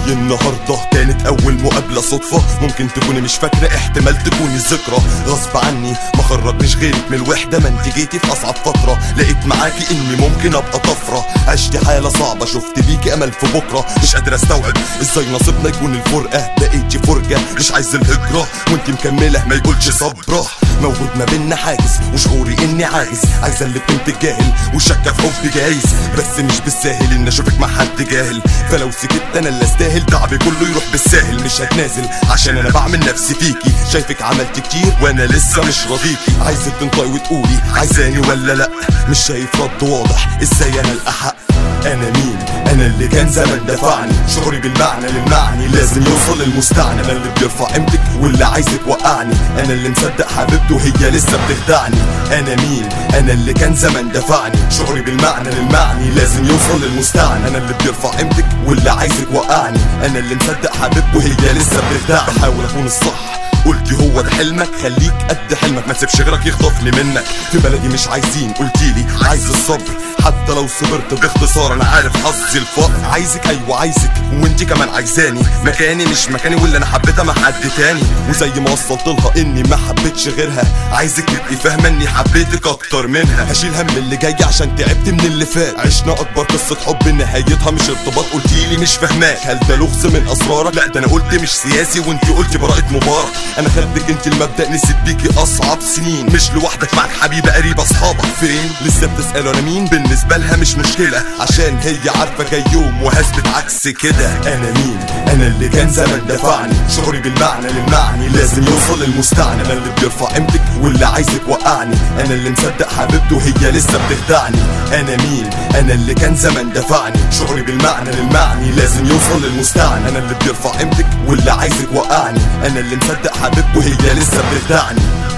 النهارده كانت اول مقابله صدفه ممكن تكوني مش فاكره احتمال تكوني الذكرى غصب عني ما خرجنيش غيرك من الوحده ما انت جيتي في اصعب فتره لقيت معاكي اني ممكن ابقى طفره عشت حاله صعبه شفت بيكي امل في بكره مش قادر استوعب ازاي نصيبنا يكون الفرقه بقيتي فرجه مش عايز الهجره وانت مكمله ما يقولش صبره موجود ما بينا حاجز وشعوري اني عاجز عايز اللي كنت جاهل وشك في حبي جايز بس مش بالساهل ان اشوفك مع حد جاهل فلو سكت انا اللي استاهل تعبي كله يروح بالساهل مش هتنازل عشان انا بعمل نفسي فيكي شايفك عملت كتير وانا لسه مش راضيكي عايزك تنطقي وتقولي عايزاني ولا لا مش شايف رد واضح ازاي انا الاحق انا مين انا اللي كان زمان دفعني شعوري بالمعنى للمعني لازم يوصل للمستعنى انا اللي بيرفع قيمتك واللي عايزك وقعني انا اللي مصدق حبيبته هي لسه بتخدعني انا مين انا اللي كان زمان دفعني شعوري بالمعنى للمعني لازم يوصل للمستعنى انا اللي بيرفع قيمتك واللي عايزك وقعني انا اللي مصدق حبيبته هي لسه بتخدعني بحاول اكون الصح قلتي هو ده حلمك خليك قد حلمك ما تسيبش غيرك يخطفني منك في بلدي مش عايزين قلتيلي عايز الصبر حتى لو صبرت باختصار انا عارف حظي الفقر عايزك ايوه عايزك وانتي كمان عايزاني مكاني مش مكاني واللي انا حبيتها مع حد تاني وزي ما وصلت لها اني ما حبيتش غيرها عايزك تبقي فاهمه اني حبيتك اكتر منها هشيل هم اللي جاي عشان تعبت من اللي فات عشنا اكبر قصه حب نهايتها مش ارتباط قلتيلي مش فاهماك هل ده لغز من اسرارك لا ده انا قلت مش سياسي وانتي قلتي براءه مبارك انا خدتك انت المبدا نسيت بيكي اصعب سنين مش لوحدك معاك حبيبه قريبه اصحابك فين لسه بتسالوا انا مين بالنسبه لها مش مشكله عشان هي عارفه جاي يوم وهثبت عكس كده انا مين انا اللي كان زمان دفعني شعوري بالمعنى للمعني لازم يوصل للمستعنى انا اللي بيرفع قيمتك واللي عايزك وقعني انا اللي مصدق حبيبته هي لسه بتخدعني انا مين انا اللي كان زمان دفعني شعوري بالمعنى للمعني لازم يوصل للمستعنى انا اللي بيرفع قيمتك واللي عايزك وقعني انا اللي مصدق حبيبته هي لسه بتخدعني